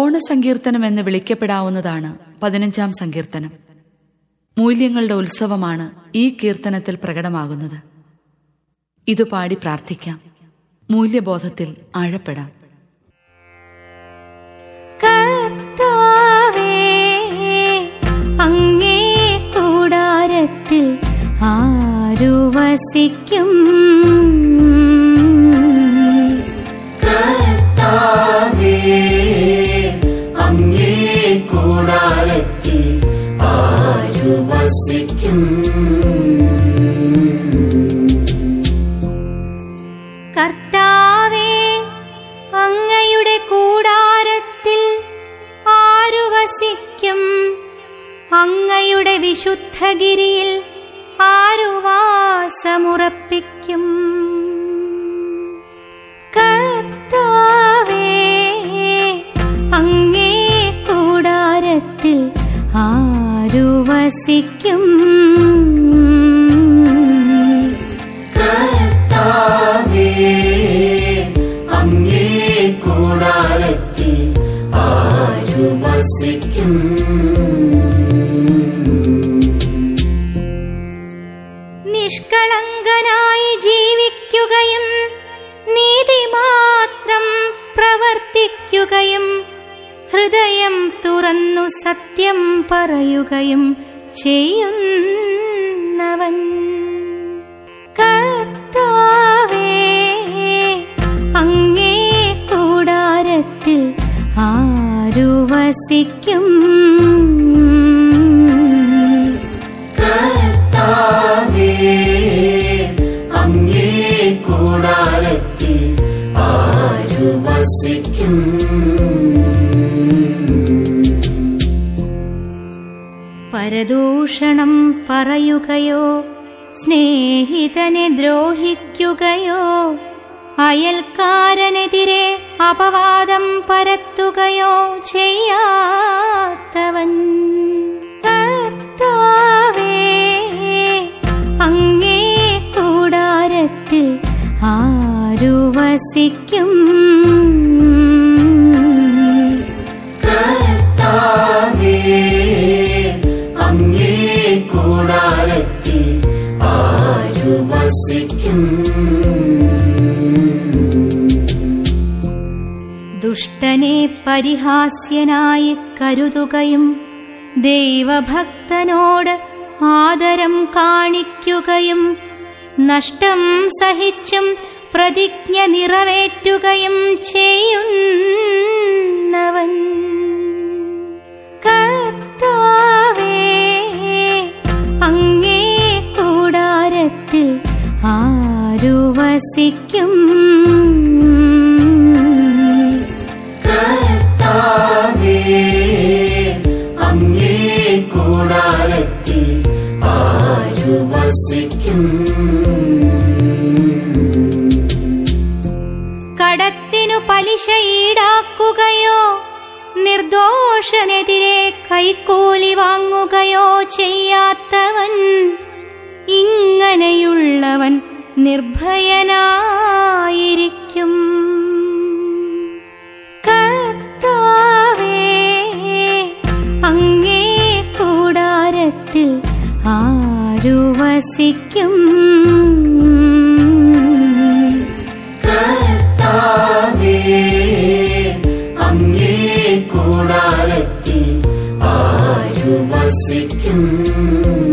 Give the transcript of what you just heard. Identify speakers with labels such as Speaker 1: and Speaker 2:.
Speaker 1: ഓണസങ്കീർത്തനം എന്ന് വിളിക്കപ്പെടാവുന്നതാണ് പതിനഞ്ചാം സങ്കീർത്തനം മൂല്യങ്ങളുടെ ഉത്സവമാണ് ഈ കീർത്തനത്തിൽ പ്രകടമാകുന്നത് ഇത് പാടി പ്രാർത്ഥിക്കാം മൂല്യബോധത്തിൽ ആഴപ്പെടാം
Speaker 2: കർത്താവേ അങ്ങേ കൂടാരത്തിൽ ആരു വസിക്കും
Speaker 3: അങ്ങേ കൂടാരത്തിൽ ആരു വസിക്കും
Speaker 2: കർത്താവേ അങ്ങയുടെ കൂടാരത്തിൽ ആരു വസിക്കും അങ്ങയുടെ വിശുദ്ധഗിരിയിൽ ആരു വാസമുറപ്പിക്കും കർത്താവേ അങ്ങേ കൂടാരത്തിൽ ആരു വസിക്കും
Speaker 3: കർത്താവേ അങ്ങേ കൂടാരത്തിൽ ആരു വസിക്കും
Speaker 2: നിഷ്കളങ്കനായി ജീവിക്കുകയും നീതി മാത്രം പ്രവർത്തിക്കുകയും ഹൃദയം തുറന്നു സത്യം പറയുകയും ചെയ്യുന്നവൻ കർത്താവേ അങ്ങേ കൂടാരത്തിൽ ആരു വസിക്കും
Speaker 3: കർത്താവേ അങ്ങേ കൂടാരത്തിൽ ആരു വസിക്കും
Speaker 2: പരദൂഷണം പറയുകയോ സ്നേഹിതനെ ദ്രോഹിക്കുകയോ അയൽക്കാരനെതിരെ അപവാദം പരത്തുകയോ ചെയ്യാത്തവൻ കർത്താവേ അങ്ങേ കൂടാരത്തിൽ ആരു വസിക്കും
Speaker 3: കർത്താവേ അങ്ങേ കൂടാരത്തിൽ ആരു വസിക്കും
Speaker 2: ദുഷ്ടനെ പരിഹാസ്യനായി കരുതുകയും ദൈവഭക്തനോട് ആദരം കാണിക്കുകയും നഷ്ടം സഹിച്ചും പ്രതിജ്ഞ നിറവേറ്റുകയും ചെയ്യുന്നവൻ കർത്താവേ അങ്ങേ കൂടാരത്തിൽ ആരു വസിക്കും
Speaker 3: കർത്താവേ അങ്ങേ കൂടാരത്തിൽ ആരു വസിക്കും
Speaker 2: കടത്തിനു പലിശ ഈടാക്കുകയോ നിർദോഷനെതിരെ കൈക്കൂലി വാങ്ങുകയോ ചെയ്യാത്തവൻ ഇങ്ങനെയുള്ളവൻ നിർഭയനായിരിക്കും കർത്താവേ അങ്ങേ കൂടാരത്തിൽ ആരു വസിക്കും
Speaker 3: കർത്താവേ അങ്ങേ കൂടാരത്തിൽ ആരു വസിക്കും